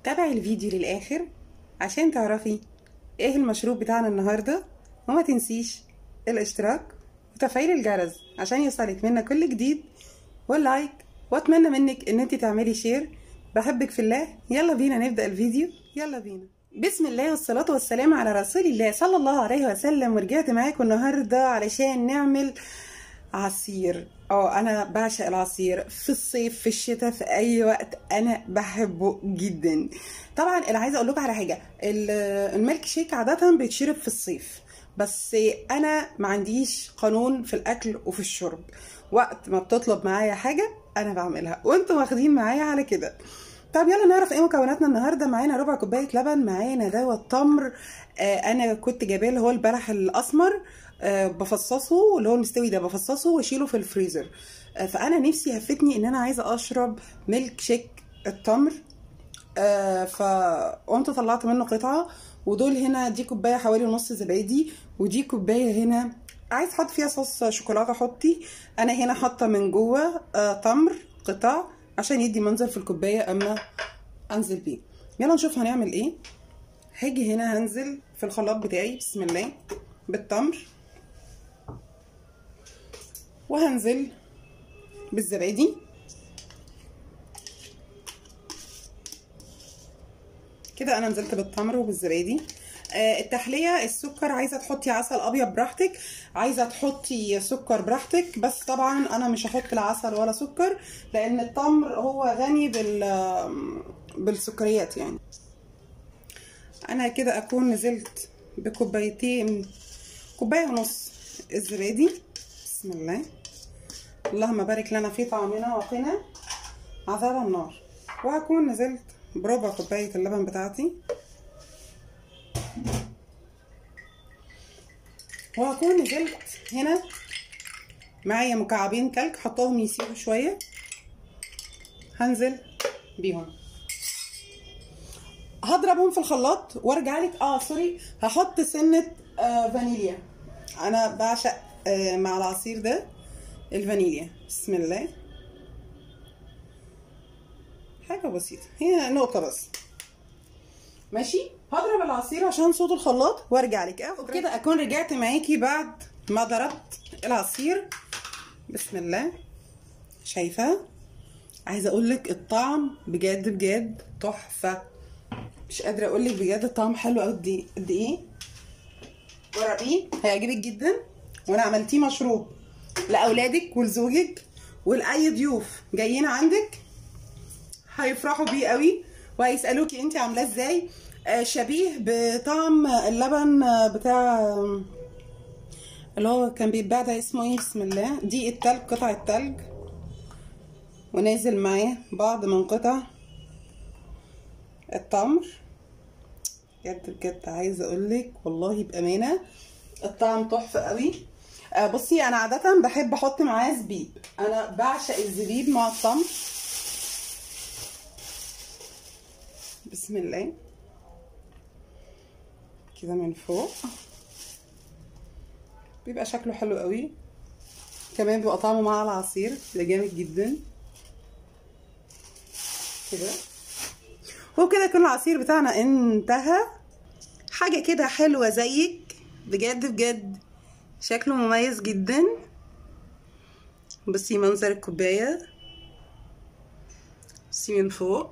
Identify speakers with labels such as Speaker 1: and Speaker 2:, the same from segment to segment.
Speaker 1: تابعي الفيديو للآخر عشان تعرفي ايه المشروب بتاعنا النهاردة وما تنسيش الاشتراك وتفعيل الجرس عشان يوصلك منا كل جديد واللايك واتمنى منك ان انت تعملي شير بحبك في الله يلا بينا نبدأ الفيديو يلا بينا بسم الله والصلاة والسلام على رسول الله صلى الله عليه وسلم ورجعت معاكم النهاردة علشان نعمل عصير اه انا بعشق العصير في الصيف في الشتاء في اي وقت انا بحبه جدا طبعا اللي عايزه اقول لكم على حاجه الميلك شيك عاده بيتشرب في الصيف بس انا ما عنديش قانون في الاكل وفي الشرب وقت ما بتطلب معايا حاجه انا بعملها وانتم واخدين معايا على كده طب يلا نعرف ايه مكوناتنا النهارده معانا ربع كوبايه لبن معانا دواء التمر آه انا كنت جايباه اللي هو البلح الاسمر آه بفصصه اللي هو المستوي ده بفصصه واشيله في الفريزر آه فانا نفسي هفتني ان انا عايزه اشرب ميلك شيك التمر آه فقمت طلعت منه قطعه ودول هنا دي كوبايه حوالي نص زبادي ودي كوبايه هنا عايز احط فيها صوص شوكولاته حطي انا هنا حاطه من جوه آه تمر قطع عشان يدي منظر في الكوبايه اما انزل بيه يلا نشوف هنعمل ايه هاجي هنا هنزل في الخلاط بتاعي بسم الله بالتمر وهنزل بالزبادي كده انا نزلت بالتمر وبالزبادي آه التحليه السكر عايزه تحطي عسل ابيض براحتك عايزه تحطي سكر براحتك بس طبعا انا مش هحط لا عسل ولا سكر لان التمر هو غني بال بالسكريات يعني انا كده اكون نزلت بكوبايتين كوبايه ونص الزبادي بسم الله اللهم بارك لنا في طعامنا وقنا عذاب النار وهكون نزلت بربع كوبايه اللبن بتاعتي وهكون نزلت هنا معايا مكعبين كلك حطاهم يسيحوا شويه هنزل بيهم هضربهم في الخلاط وارجع لك اه سوري هحط سنه آه فانيليا انا بعشق آه مع العصير ده الفانيليا بسم الله حاجه بسيطه هي نقطه بس ماشي هضرب العصير عشان صوت الخلاط وارجع لك اه وبكده اكون رجعت معاكي بعد ما ضربت العصير بسم الله شايفه عايزه اقول لك الطعم بجد بجد تحفه مش قادره اقول لك بجد الطعم حلو قد قد ايه جربيه هيعجبك جدا وانا عملتيه مشروب لاولادك ولزوجك ولاي ضيوف جايين عندك هيفرحوا بيه قوي وهيسالوكي انت عاملاه ازاي آه شبيه بطعم اللبن بتاع اللي هو كان بيتباع ده اسمه ايه بسم الله دي التلج قطع التلج ونازل معاه بعض من قطع التمر بجد بجد عايزه اقول لك والله بامانه الطعم تحفه قوي آه بصي انا عاده بحب احط معاه زبيب انا بعشق الزبيب مع التمر بسم الله كده من فوق بيبقى شكله حلو قوي كمان بيبقى طعمه مع العصير ده جامد جدا كده وبكده يكون العصير بتاعنا انتهى حاجة كده حلوة زيك بجد بجد شكله مميز جدا بصي منظر الكوباية بصي من فوق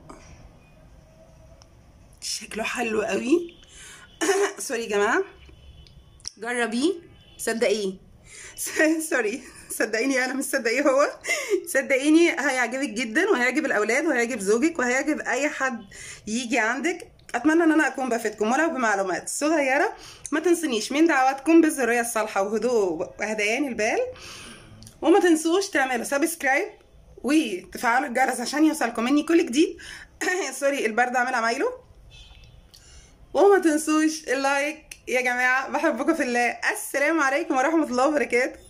Speaker 1: شكله حلو قوي سوري يا جماعة جربيه صدقيه سوري صدقيني انا مش صدقيه هو صدقيني هيعجبك جدا وهيعجب الاولاد وهيعجب زوجك وهيعجب اي حد يجي عندك اتمنى ان انا اكون بفيدكم ولو بمعلومات صغيره ما تنسونيش من دعواتكم بالذريه الصالحه وهدوء وهديان البال وما تنسوش تعملوا سبسكرايب وتفعلوا الجرس عشان يوصلكم مني كل جديد سوري البرد عامل عمايله وما تنسوش اللايك يا جماعه بحبكم في الله السلام عليكم ورحمه الله وبركاته